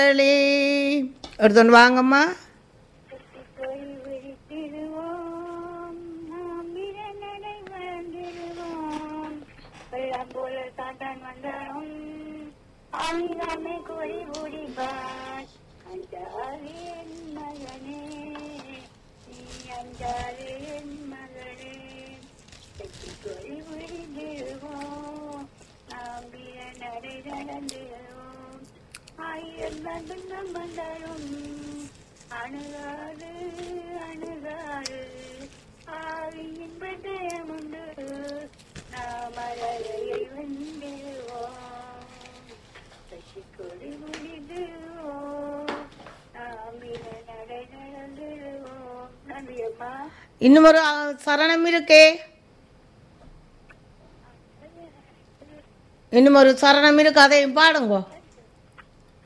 ஒருத்தன் வாங்கம்மா போய் விழித்திடுவோம் நாம் இரணனை வாழ்ந்திடுவோம் வெள்ளம் போல சாத்தான் வந்தாலும் ஆங்காமே கோரி ஓடிவார் அஞ்சாலே என் மகனே நீ அஞ்சாலே என் மகனே வெற்றி கோரி விழித்திடுவோம் நாம் இரணனை நடந்திடுவோம் ஆயிரம் துன்பம் வந்தாலும் அணுகாது அணுகாது ஆவியின் பட்டயம் உண்டு நாம் அழகையை வென்றிடுவோம் சசி கொடி முடிடுவோம் நாம் இன நடை நடந்திடுவோம் நன்றி அம்மா இன்னும் ஒரு அ, சரணம் இருக்கே இன்னும் ஒரு சரணம் இருக்கு அதையும் பாடுங்கோ